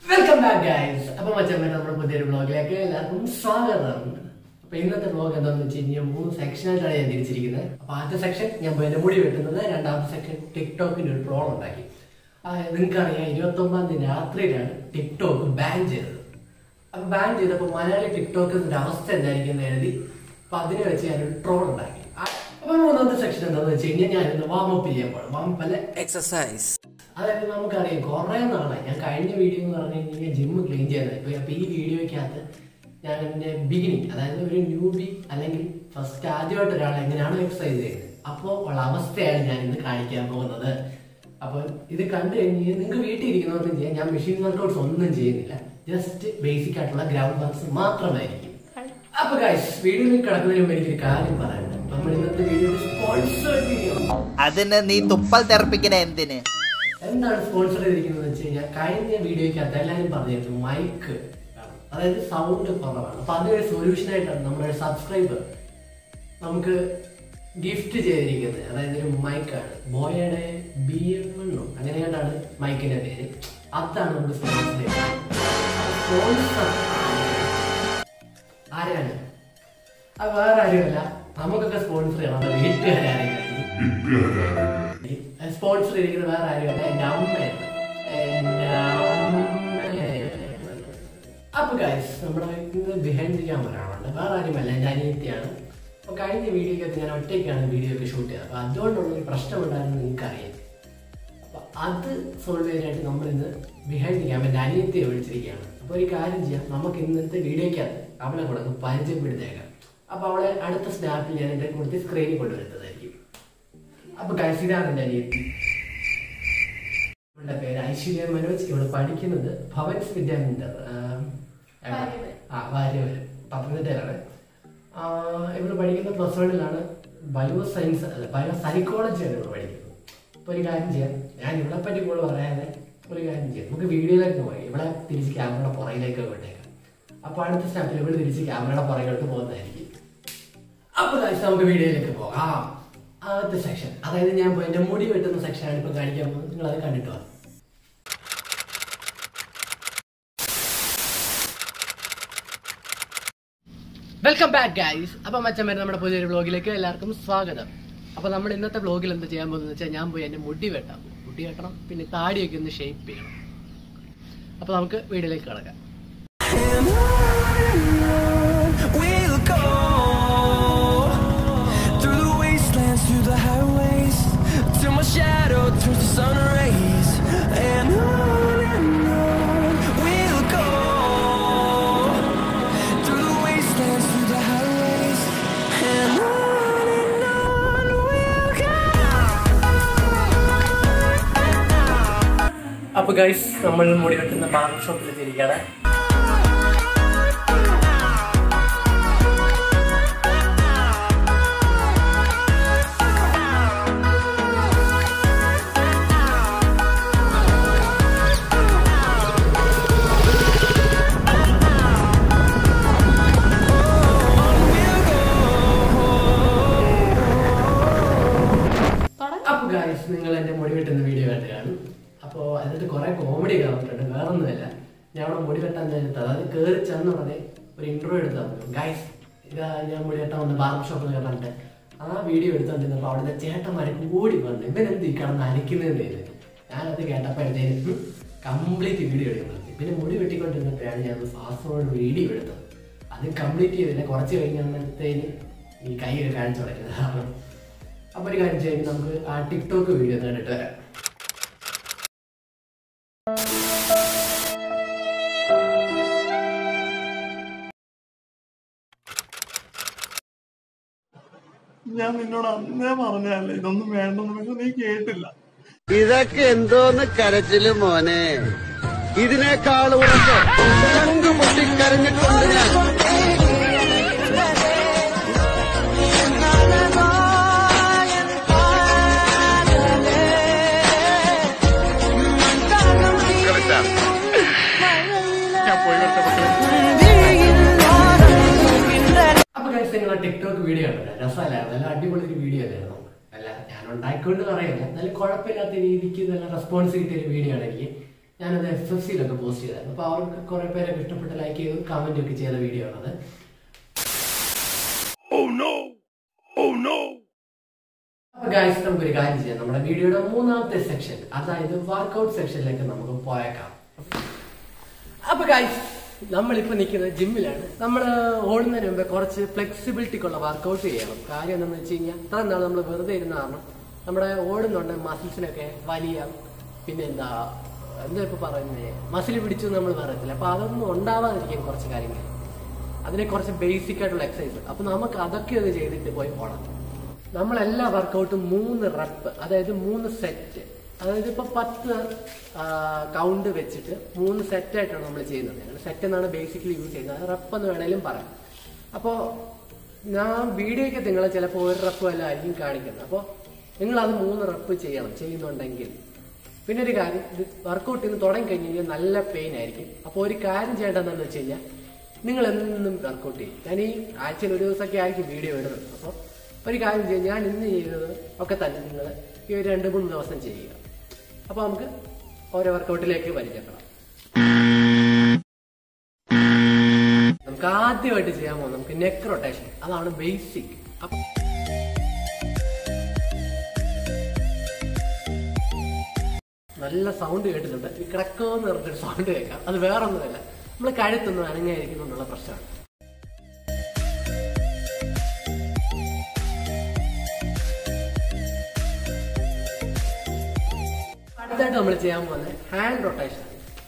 Welcome back guys അപ്പൊ മച്ചമ്മ നമ്മുടെ പുതിയൊരു ബ്ലോഗിലേക്ക് എല്ലാവർക്കും സ്വാഗതം അപ്പൊ ഇന്നത്തെ ബ്ലോഗ് എന്താണെന്ന് വെച്ച് കഴിഞ്ഞാൽ മൂന്ന് സെക്ഷനായിട്ടാണ് ഞാൻ തിരിച്ചിരിക്കുന്നത് അപ്പൊ ആദ്യത്തെ സെക്ഷൻ ഞാൻ എന്റെ മുടി വെട്ടുന്നത് രണ്ടാമത്തെ സെക്ഷൻ ടിക്ടോക്കിന്റെ ഒരു ട്രോൾ ഉണ്ടാക്കി നിങ്ങൾക്കറിയാം ഇരുപത്തി ഒമ്പതാം തീയതി രാത്രിയിലാണ് ടിക്ടോക്ക് ബാൻ ചെയ്തത് അപ്പൊ ബാൻ ചെയ്തപ്പോൾ മലയാളി ടിക്ടോക്കിന്റെ അവസ്ഥ എന്തായിരിക്കും എന്ന് എഴുതി അപ്പൊ അതിനെ വെച്ച് ഞാനൊരു ട്രോൾ ഉണ്ടാക്കി ആ- അപ്പൊ മൂന്നാമത്തെ സെക്ഷൻ എന്താണെന്ന് വെച്ച് കഴിഞ്ഞാൽ ഞാൻ ഇന്ന് വാമപ്പ് ചെയ്യാൻ പോകണം വാമപ്പ് അല്ല exercise. അതായത് നമുക്കറിയാം കുറെ നാളായി ഞാൻ കഴിഞ്ഞ വീഡിയോ എന്ന് പറഞ്ഞു കഴിഞ്ഞാൽ ജിമ്മ് ക്ലീൻ ചെയ്യുന്നത് ഇപ്പൊ അപ്പൊ ഈ വീഡിയോയ്ക്കകത്ത് ഞാൻ എൻ്റെ ബിഗിനിങ് അതായത് ഒരു ന്യൂബി അല്ലെങ്കിൽ ഫസ്റ്റ് ആദ്യമായിട്ട് ഒരാൾ എങ്ങനെയാണ് എക്സസൈസ് ചെയ്യുന്നത് അപ്പോൾ ഉള്ള അവസ്ഥയാണ് ഞാൻ ഇന്ന് കാണിക്കാൻ പോകുന്നത് അപ്പോൾ ഇത് കണ്ടു കഴിഞ്ഞ് നിങ്ങൾക്ക് വീട്ടിൽ ഇരിക്കുന്നവർക്കും ചെയ്യാം ഞാൻ മെഷീൻ വർക്കൗട്ട്സ് ഒന്നും ചെയ്യുന്നില്ല ജസ്റ്റ് ബേസിക് ആയിട്ടുള്ള ഗ്രൗണ്ട് വർക്ക്സ് മാത്രമായിരിക്കും അപ്പൊ ഗൈസ് വീഡിയോയിൽ കിടക്കുന്നതിന് മുമ്പ് എനിക്കൊരു കാര്യം പറയാനുണ്ട് നമ്മൾ ഇന്നത്തെ വീഡിയോ സ്പോൺസർ വീഡിയോ അതിന് നീ തുപ്പൽ തെറപ്പിക്കണ എന്തിന് എന്താണ് സ്പോൺസർ ചെയ്തിരിക്കുന്നത് വെച്ച് കഴിഞ്ഞാൽ കഴിഞ്ഞ വീഡിയോയ്ക്കകത്ത് എല്ലാവരും പറഞ്ഞിരുന്നു മൈക്ക് അതായത് സൗണ്ട് കുറവാണ് അപ്പൊ അതിനൊരു സൊല്യൂഷൻ ആയിട്ടാണ് നമ്മുടെ സബ്സ്ക്രൈബർ നമുക്ക് ഗിഫ്റ്റ് ചെയ്തിരിക്കുന്നത് അതായത് ഒരു മൈക്കാണ് ബോയയുടെ ബി എം എണ്ണോ അങ്ങനെയാണ്ടാണ് മൈക്കിന്റെ പേര് അതാണ് നമുക്ക് സ്പോൺസർ ചെയ്യുന്നത് സ്പോൺസർ ആരാണ് അത് വേറെ ആരുമല്ല നമുക്കൊക്കെ സ്പോൺസർ ചെയ്യണം നമ്മുടെ വീട്ടുകാരാരെങ്കിലും സ്പോൺസർ ചെയ്തിരിക്കുന്നത് വേറെ ആരുമല്ല എൻ്റെ അമ്മയാണ് എൻ്റെ അമ്മയാണ്. അപ്പൊ ഗൈസ് നമ്മുടെ ഇന്ന് ബിഹൈൻഡ് ക്യാമറ ആണ് വേറെ ആരുമല്ല എൻ്റെ അനിയത്തിയാണ് അപ്പൊ കഴിഞ്ഞ വീഡിയോയ്ക്കകത്ത് ഞാൻ ഒറ്റയ്ക്കാണ് വീഡിയോ ഒക്കെ ഷൂട്ട് ചെയ്തത് അപ്പൊ അതുകൊണ്ടുള്ള ഒരു പ്രശ്നമുണ്ടായിരുന്നു നിങ്ങൾക്കറിയാം അപ്പൊ അത് സോൾവ് ചെയ്യാനായിട്ട് നമ്മൾ ഇന്ന് ബിഹൈൻഡ് ക്യാമറ എൻ്റെ അനിയത്തിയെ വിളിച്ചിരിക്കുകയാണ് അപ്പൊ ഒരു കാര്യം ചെയ്യാം നമുക്ക് ഇന്നത്തെ വീഡിയോയ്ക്കകത്ത് അവളെ കൂടെ ഒന്ന് പരിചയപ്പെടുത്തേക്കാം അപ്പൊ അവളെ അടുത്ത സ്നാപ്പിൽ ഞാൻ എൻ്റെ കൊടുത്ത് സ്ക്രീനിൽ കൊണ്ടുവരുന്നതായിരിക്കും അപ്പൊ ഗൈസ് ഇതാണ് എൻ്റെ അനിയത്തി ഇവളുടെ പേര് ഐശ്വര്യ മനോജ് ഇവിടെ പഠിക്കുന്നത് ഭവൻസ് വിദ്യാമന്ദിർ ആ വാര്യവര് പത്തനംതിട്ടയിലാണ് ഇവിടെ പഠിക്കുന്നത് പ്ലസ് വണ്ണിലാണ് ബയോ സയൻസ് അല്ല ബയോ സൈക്കോളജിയാണ് ഇവിടെ പഠിക്കുന്നത് അപ്പൊ ഒരു കാര്യം ചെയ്യാം ഞാൻ ഇവിടെ പറ്റി കൂടുതൽ പറയാതെ ഒരു കാര്യം ചെയ്യാം നമുക്ക് വീഡിയോയിലേക്ക് പോയി ഇവിടെ തിരിച്ച് ക്യാമറയുടെ പുറകിലേക്ക് വിട്ടേക്കാം അപ്പൊ അടുത്ത സ്റ്റാപ്പിൽ ഇവിടെ തിരിച്ച് ക്യാമറയുടെ പുറകിലോട്ട് പോകുന്നതായിരിക്കും അപ്പൊ guys, നമുക്ക് വീഡിയോയിലേക്ക് പോകാം ആദ്യത്തെ സെക്ഷൻ അതായത് ഞാൻ ഇപ്പൊ എന്റെ മുടി വെട്ടുന്ന സെക്ഷനാണ് ഇപ്പൊ കാണിക്കാൻ പോകുന്നത് നിങ്ങൾ അത് കണ്ടിട്ട് വാ വെൽക്കം ബാക്ക് ഗൈസ് അപ്പൊ മച്ചൻ വരുന്ന നമ്മുടെ പുതിയൊരു വ്ളോഗിലേക്ക് എല്ലാവർക്കും സ്വാഗതം അപ്പൊ നമ്മൾ ഇന്നത്തെ വ്ളോഗിൽ എന്താ ചെയ്യാൻ പോകുന്നത് വെച്ചാൽ ഞാൻ പോയി എന്റെ മുടി വെട്ടാം മുടി വെട്ടണം പിന്നെ താടിയൊക്കെ ഒന്ന് ഷേപ്പ് ചെയ്യണം അപ്പൊ നമുക്ക് വീഡിയോയിലേക്ക് കിടക്കാം We'll go through the wastelands, through the highways, till my shadow turns to sun rays. And on and on we'll go through the wastelands, through the highways, and on and on we'll go. അപ്പൊ guys നമ്മൾ മുടി വെട്ടുന്ന barber ഷോപ്പിൽ എത്തിയിരിക്കുകയാണ് അപ്പൊ guys നിങ്ങൾ എന്റെ മുടി വെട്ടുന്ന വീഡിയോ കണ്ടു കാണും അപ്പോൾ അതിനകത്ത് കുറെ കോമഡി കാണുന്നുണ്ട് വേറെ ഒന്നുമില്ല ഞാൻ അവിടെ മുടി വെട്ടാൻ നേരത്ത് അതായത് കയറി ചെന്ന ഉടനെ ഒരു ഇന്റർവ്യൂ എടുത്താൽ മതി ഗൈസ് ഇതാ ഞാൻ മുടി വെട്ടാൻ വന്ന് ബാർബർ ഷോപ്പിൽ കണ്ടിട്ട് ആ വീഡിയോ എടുത്തോണ്ടിരുന്നപ്പോൾ അവിടുത്തെ ചേട്ടന്മാരൊക്കെ ഓടി വന്നു ഇവനെന്ത് ഈ കിടന്ന് അലക്കുന്നതെന്ന് ചെയ്ത് ഞാനത് കേട്ടപ്പോഴത്തേനും കംപ്ലീറ്റ് വീഡിയോ എടുക്കുന്നത് പിന്നെ മുടി വെട്ടിക്കൊണ്ടിരുന്നപ്പോഴാണ് ഞാൻ ഫാസ്റ്റ് ഫോർവേഡ് വീഡിയോ എടുത്തത് അത് കംപ്ലീറ്റ് ചെയ്തില്ല കുറച്ച് കഴിഞ്ഞപ്പോഴത്തേന് ഈ കൈ കാണിച്ചു തുടങ്ങിയത് അപ്പൊ ഒരു കാര്യം ചെയ്യും നമുക്ക് ആ ടിക്ടോക്ക് വീഡിയോ ഒന്ന് കണ്ടിട്ട് വരാം ഞാൻ നിന്നോട് അന്നേ പറഞ്ഞല്ലേ ഇതൊന്നും വേണ്ടെന്ന് പക്ഷെ നീ കേട്ടില്ല ഇതൊക്കെ എന്തോന്ന് കരച്ചില് മോനെ ഇതിനേക്കാൾ ഉറക്കെ ചങ്ക് പൊട്ടിക്കരഞ്ഞിട്ടുണ്ട് ഞാൻ ഞാൻ പോയി കഷ്ടപ്പെട്ടു അപ്പൊ guys, നിങ്ങൾ ടിക്ടോക്ക് വീഡിയോ കണ്ടല്ലോ രസമല്ലായിരുന്നു നല്ല അടിപൊളി ഒരു വീഡിയോ അല്ലായിരുന്നു അല്ല ഞാൻ ഉണ്ടാക്കിക്കൊണ്ട് പറയില്ല എന്നാലും കുഴപ്പമില്ലാത്ത രീതിക്ക് നല്ല റെസ്പോൺസ് കിട്ടിയ ഒരു വീഡിയോ ആണ് എനിക്ക് ഞാനത് എഫ് എഫ് സിയിലൊക്കെ പോസ്റ്റ് ചെയ്തായിരുന്നു അപ്പോൾ അവർക്ക് കുറേ പേരൊക്കെ ഇഷ്ടപ്പെട്ട് ലൈക്ക് ചെയ്ത് കമന്റ് ഒക്കെ ചെയ്ത വീഡിയോ ആണത് അപ്പൊ ഗായ്സ് നമുക്കൊരു കാര്യം ചെയ്യാം നമ്മുടെ വീഡിയോയുടെ മൂന്നാമത്തെ സെക്ഷൻ അതായത് വർക്കൗട്ട് സെക്ഷനിലേക്ക് നമുക്ക് പോയേക്കാം അപ്പൊ ഗായ്സ് നമ്മളിപ്പോ നിൽക്കുന്നത് ജിമ്മിലാണ് നമ്മൾ ഓടുന്നതിന് മുമ്പേ കുറച്ച് ഫ്ലെക്സിബിലിറ്റിക്കുള്ള വർക്കൗട്ട് ചെയ്യണം കാര്യം എന്താണെന്ന് വെച്ച് കഴിഞ്ഞാൽ ഇത്ര നാൾ നമ്മൾ വെറുതെ ഇരുന്ന കാരണം നമ്മുടെ ഓടുന്നുണ്ട് മസിൽസിനൊക്കെ വലിയ പിന്നെ എന്താ എന്താ ഇപ്പൊ പറയുന്നത് മസിൽ പിടിച്ചു എന്ന് നമ്മൾ പറയത്തില്ല അപ്പൊ അതൊന്നും ഉണ്ടാവാതിരിക്കും കുറച്ച് കാര്യങ്ങൾ അതിനെ കുറച്ച് ബേസിക് ആയിട്ടുള്ള എക്സസൈസ് അപ്പൊ നമുക്ക് അതൊക്കെ ഒന്ന് ചെയ്തിട്ട് പോയി പോകണം നമ്മളെല്ലാ വർക്കൗട്ടും മൂന്ന് റെപ്പ് അതായത് മൂന്ന് സെറ്റ് അതായത് ഇപ്പൊ പത്ത് കൗണ്ട് വെച്ചിട്ട് മൂന്ന് സെറ്റ് ആയിട്ടാണ് നമ്മൾ ചെയ്യുന്നത് ഞങ്ങൾ സെറ്റ് എന്നാണ് ബേസിക്കലി യൂസ് ചെയ്യുന്നത് അത് റെപ്പ് എന്ന് വേണേലും പറയാം അപ്പോൾ ഞാൻ വീഡിയോയ്ക്ക് നിങ്ങൾ ചിലപ്പോൾ ഒരു റെപ്പ് വല്ല ആയിരിക്കും കാണിക്കുന്നത് അപ്പോൾ നിങ്ങൾ അത് മൂന്ന് റെപ്പ് ചെയ്യണം ചെയ്യുന്നുണ്ടെങ്കിൽ പിന്നെ ഒരു കാര്യം ഇത് വർക്കൗട്ട് ചെയ്ത് തുടങ്ങി കഴിഞ്ഞ് കഴിഞ്ഞാൽ നല്ല പെയിൻ ആയിരിക്കും അപ്പോൾ ഒരു കാര്യം ചെയ്യേണ്ടതെന്ന് വെച്ച് കഴിഞ്ഞാൽ നിങ്ങൾ എന്നും വർക്കൗട്ട് ചെയ്യും ഞാൻ ഈ ആഴ്ചയിൽ ഒരു ദിവസമൊക്കെ ആയിരിക്കും വീഡിയോ ഇടുന്നത് അപ്പോൾ ഒരു കാര്യം ചെയ്യും ഞാൻ ഇന്ന് ചെയ്തത് ഒക്കെ തന്നെ നിങ്ങൾ ഈ ഒരു രണ്ട് മൂന്ന് ദിവസം ചെയ്യുക അപ്പോൾ നമുക്ക് ഓരോ വർക്കൗട്ടിലേക്ക് പരിചയപ്പെടാം നമുക്ക് ആദ്യമായിട്ട് ചെയ്യാൻ പോകുന്നത് നമുക്ക് നെക്ക് റൊട്ടേഷൻ അതാണ് ബേസിക് അപ്പൊ നല്ല സൗണ്ട് കേട്ടിട്ടുണ്ട് ഈ കിടക്കോന്ന് പറഞ്ഞിട്ട് സൗണ്ട് കേൾക്കാം അത് വേറെ ഒന്നുമല്ല നമ്മൾ കഴുത്തൊന്നും അനങ്ങായിരിക്കുന്നുള്ള പ്രശ്നമാണ് അടുത്തായിട്ട് നമ്മൾ ചെയ്യാൻ പോകുന്നത് ഹാൻഡ് റൊട്ടേഷൻ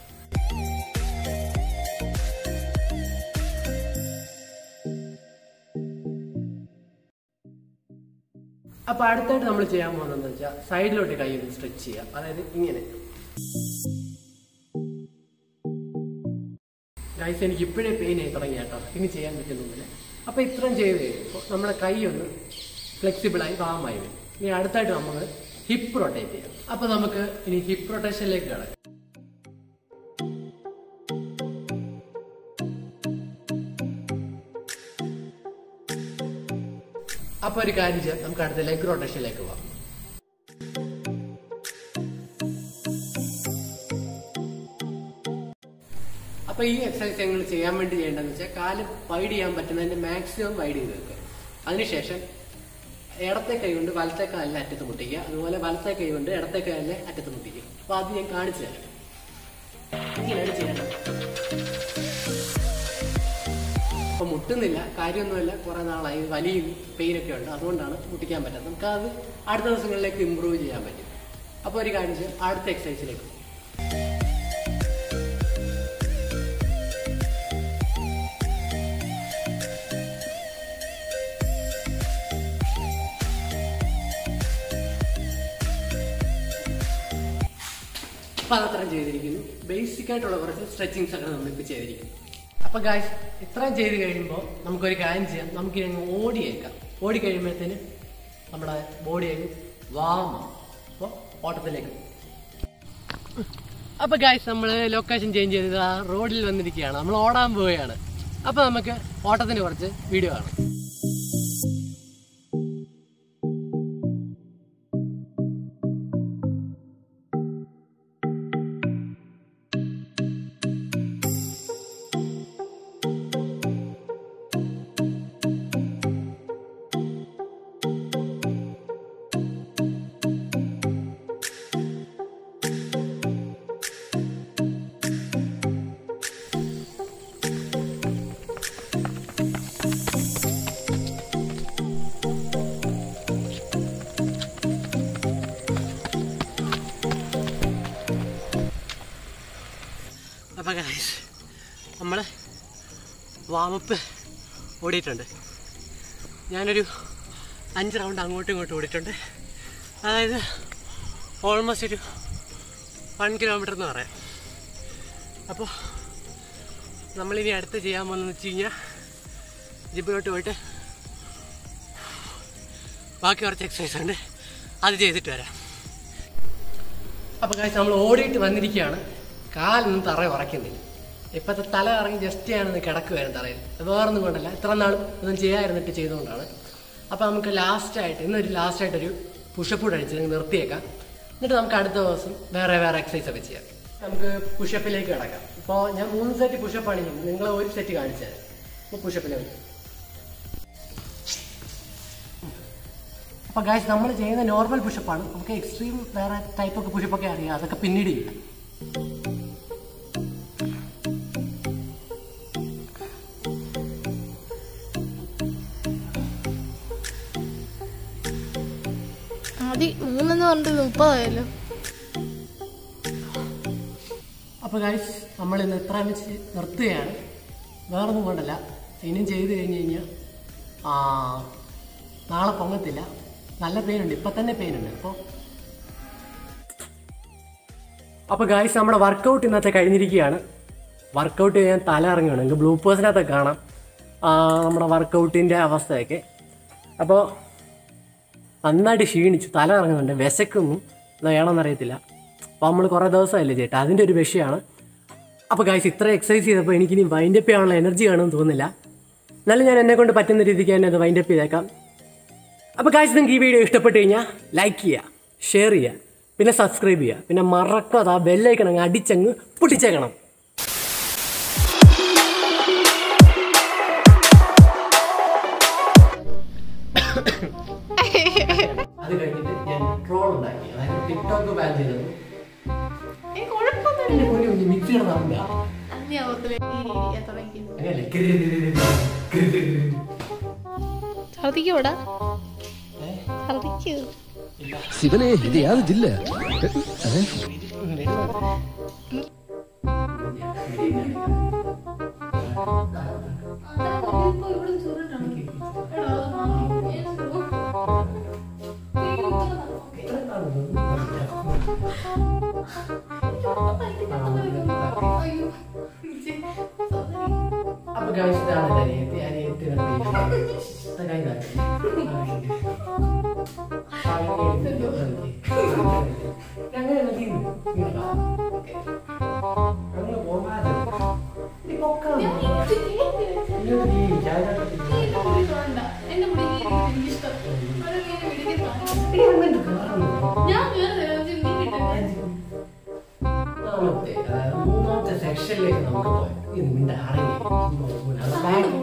അപ്പൊ അടുത്തായിട്ട് നമ്മൾ ചെയ്യാൻ പോകുന്നത് വെച്ചാൽ സൈഡിലോട്ട് കൈ ഒന്ന് സ്ട്രെച്ച് ചെയ്യുക അതായത് ഇങ്ങനെ ഗൈസ് എനിക്ക് ഇപ്പോഴേ പെയിൻ ആയി തുടങ്ങി കേട്ടോ ഇനി ചെയ്യാൻ പറ്റുന്നില്ല അപ്പൊ ഇത്രയും ചെയ്ത് കഴിയുമ്പോൾ നമ്മുടെ കൈ ഒന്ന് ഫ്ലെക്സിബിളായി വാമായി വരും ഇനി അടുത്തായിട്ട് നമ്മൾ ഹിപ്പ് റൊട്ടേറ്റ് ചെയ്യാം അപ്പൊ നമുക്ക് ഇനി ഹിപ്പ് റൊട്ടേഷനിലേക്ക് കിടക്കാം അപ്പൊ ഒരു കാര്യം ചെയ്യാം നമുക്ക് അടുത്ത ലെഗ് റൊട്ടേഷനിലേക്ക് പോവാം അപ്പൊ ഈ എക്സസൈസ് ഞങ്ങൾ ചെയ്യാൻ വേണ്ടി ചെയ്യേണ്ടതെന്ന് വെച്ചാൽ കാല് വൈഡ് ചെയ്യാൻ പറ്റുന്നതിന്റെ മാക്സിമം വൈഡ് ചെയ്ത് വെക്കുക അതിനുശേഷം ഇടത്തെ കൈ കൊണ്ട് വലത്തെ കാലിനെ അറ്റത്ത് മുട്ടിക്കുക അതുപോലെ വലത്തെ കൈ കൊണ്ട് ഇടത്തെ കാലിനെ അറ്റത്ത് മുട്ടിക്കുക അപ്പൊ അത് ഞാൻ കാണിച്ചു തരാം ഇങ്ങനെയാണ് ചെയ്യേണ്ടത് അപ്പൊ മുട്ടുന്നില്ല കാര്യമൊന്നുമില്ല കുറെ നാളായി വലിയ പെയിൻ ഒക്കെ ഉണ്ട് അതുകൊണ്ടാണ് മുട്ടിക്കാൻ പറ്റാത്തത് നമുക്ക് അത് അടുത്ത ദിവസങ്ങളിലേക്ക് ഇമ്പ്രൂവ് ചെയ്യാൻ പറ്റും അപ്പൊ ഒരു കാര്യം ചെയ്യാം അടുത്ത എക്സസൈസിലേക്ക് അപ്പൊ അതത്രയും ചെയ്തിരിക്കുന്നു ബേസിക് ആയിട്ടുള്ള കുറച്ച് സ്ട്രെച്ചിങ്സ് ഒക്കെ നമ്മളിപ്പോൾ ചെയ്തിരിക്കുന്നു അപ്പൊ ഗായ്സ് ഇത്രയും ചെയ്ത് കഴിയുമ്പോൾ നമുക്കൊരു കാര്യം ചെയ്യാം നമുക്കിനി അങ്ങ് ഓടിയേക്കാം ഓടി കഴിയുമ്പോഴത്തേന് നമ്മുടെ ബോഡി അങ്ങ് വാമാവും അപ്പോൾ ഓട്ടത്തിലേക്ക് അപ്പൊ ഗായ്സ് നമ്മൾ ലൊക്കേഷൻ ചേഞ്ച് ചെയ്തത് ആ റോഡിൽ വന്നിരിക്കുകയാണ് നമ്മൾ ഓടാൻ പോവുകയാണ് അപ്പൊ നമുക്ക് ഓട്ടത്തിന് കുറച്ച് വീഡിയോ കാണാം അപ്പോൾ ഗൈസ് നമ്മൾ വാമപ്പ് ഓടിയിട്ടുണ്ട് ഞാനൊരു അഞ്ച് റൗണ്ട് അങ്ങോട്ടും ഇങ്ങോട്ടും ഓടിയിട്ടുണ്ട് അതായത് ഓൾമോസ്റ്റ് ഒരു വൺ കിലോമീറ്റർ എന്ന് പറയാം അപ്പോൾ നമ്മളിനി അടുത്ത് ചെയ്യാൻ പോകുന്നതെന്ന് വെച്ച് കഴിഞ്ഞാൽ ജിമ്മിലോട്ട് പോയിട്ട് ബാക്കി കുറച്ച് എക്സസൈസ് ഉണ്ട് അത് ചെയ്തിട്ട് വരാം അപ്പൊ കാശ് നമ്മൾ ഓടിയിട്ട് വന്നിരിക്കുകയാണ് കാലൊന്നും തറ ഉറക്കുന്നില്ല ഇപ്പോഴത്തെ തല ഇറങ്ങി ജസ്റ്റ് ഞാനൊന്ന് കിടക്കുമായിരുന്നു തറയിൽ അത് വേറൊന്നും കൊണ്ടല്ല ഇത്ര നാളും ഒന്നും ചെയ്യാതിരുന്നിട്ട് ചെയ്തുകൊണ്ടാണ് അപ്പോൾ നമുക്ക് ലാസ്റ്റായിട്ട് ഇന്നൊരു ലാസ്റ്റായിട്ടൊരു പുഷപ്പ് കഴിച്ച് നിർത്തിയേക്കാം എന്നിട്ട് നമുക്ക് അടുത്ത ദിവസം വേറെ വേറെ എക്സസൈസ് ഒക്കെ ചെയ്യാം നമുക്ക് പുഷപ്പിലേക്ക് കിടക്കാം ഇപ്പോൾ ഞാൻ മൂന്ന് സെറ്റ് പുഷപ്പാണ് ചെയ്യുന്നത് നിങ്ങൾ ഒരു സെറ്റ് കാണിച്ചത് അപ്പോൾ പുഷപ്പിലേക്ക് അപ്പോൾ ഗായ്സ് നമ്മൾ ചെയ്യുന്ന നോർമൽ പുഷപ്പാണ് നമുക്ക് എക്സ്ട്രീം വേറെ ടൈപ്പ് ഒക്കെ പുഷപ്പൊക്കെ അറിയാം അതൊക്കെ പിന്നീട് ചെയ്യാം ആദ്യം മൂന്നെന്ന് പറഞ്ഞിട്ട് മുപ്പതായല്ലോ അപ്പോൾ ഗായ്സ് നമ്മൾ ഇന്ന് എത്ര വെച്ച് നിർത്തുകയാണ് വേറൊന്നും കൊണ്ടല്ല ഇനിയും ചെയ്ത് കഴിഞ്ഞ് കഴിഞ്ഞാൽ ആ, നാളെ പൊങ്ങത്തില്ല നല്ല പെയിനുണ്ട് ഇപ്പം തന്നെ പെയിനുണ്ട് അപ്പോൾ അപ്പോൾ ഗായ്സ് നമ്മുടെ വർക്കൗട്ട് ഇന്നത്തെ കഴിഞ്ഞിരിക്കുകയാണ് വർക്കൗട്ട് ചെയ്യാൻ തല ഇറങ്ങുകയാണ് നിങ്ങൾക്ക് ബ്ലൂപ്പേഴ്സിനകത്ത് കാണാം ആ, നമ്മുടെ വർക്കൗട്ടിൻ്റെ അവസ്ഥയൊക്കെ അപ്പോൾ നന്നായിട്ട് ക്ഷീണിച്ചു തല ഇറങ്ങുന്നുണ്ട് വിശക്കുന്നു എന്താ വേണമെന്നറിയത്തില്ല അപ്പോൾ നമ്മൾ കുറേ ദിവസമല്ലേ ചേട്ടാ അതിൻ്റെ ഒരു വിഷയമാണ് അപ്പോൾ ഗായ്സ് ഇത്ര എക്സസൈസ് ചെയ്തപ്പോൾ എനിക്കിനി വൈൻഡപ്പ് ചെയ്യാനുള്ള എനർജി കാണുമെന്ന് തോന്നുന്നില്ല എന്നാലും ഞാൻ എന്നെ കൊണ്ട് പറ്റുന്ന രീതിക്ക് തന്നെ അത് വൈൻഡപ്പ് ചെയ്തേക്കാം അപ്പോൾ ഗായ്സ് നിങ്ങൾക്ക് ഈ വീഡിയോ ഇഷ്ടപ്പെട്ട് കഴിഞ്ഞാൽ ലൈക്ക് ചെയ്യുക ഷെയർ ചെയ്യുക പിന്നെ സബ്സ്ക്രൈബ് ചെയ്യുക പിന്നെ മറക്കാതെ ആ ബെല്ലൈക്കൺ അങ്ങ് അടിച്ചങ്ങ് പൊട്ടിച്ചേക്കണം അത് കഴിഞ്ഞിട്ട് ഞാൻ ട്രോൾ ഉണ്ടാക്കി അതായത് ടിക്ടോക്ക് ബാൻ ചെയ്തത് എന്റെ പൊന്നു കുഞ്ഞ് മിക്സിയുടെ സൗണ്ടാ അങ്ങനെയല്ലേ ഛർദിക്കൂടാ ഛർദിക്കൂ ശിവനെ ഇത് യാത് ജില്ല അപ്പൊ ഗായ്സ് ഇതാണ് എൻ്റെ അനിയത്തി അനിയത്തിയുടെ പേര് ഇതാ ഇതാ. അങ്ങനെ മതി. ഇങ്ങ് വാ. അങ്ങനെ പോകാതെ. നീ പൊക്കാം. ഇങ്ങോട്ട് നീ ചായക്കടയിൽ നീ അങ്ങോട്ട് കയറുന്നു. നാമത്തെ അതായത് മൂന്നാമത്തെ സെക്ഷനിലേക്ക് നമുക്ക് പോയി ഇത് നിന്റെ ആരെങ്കിലും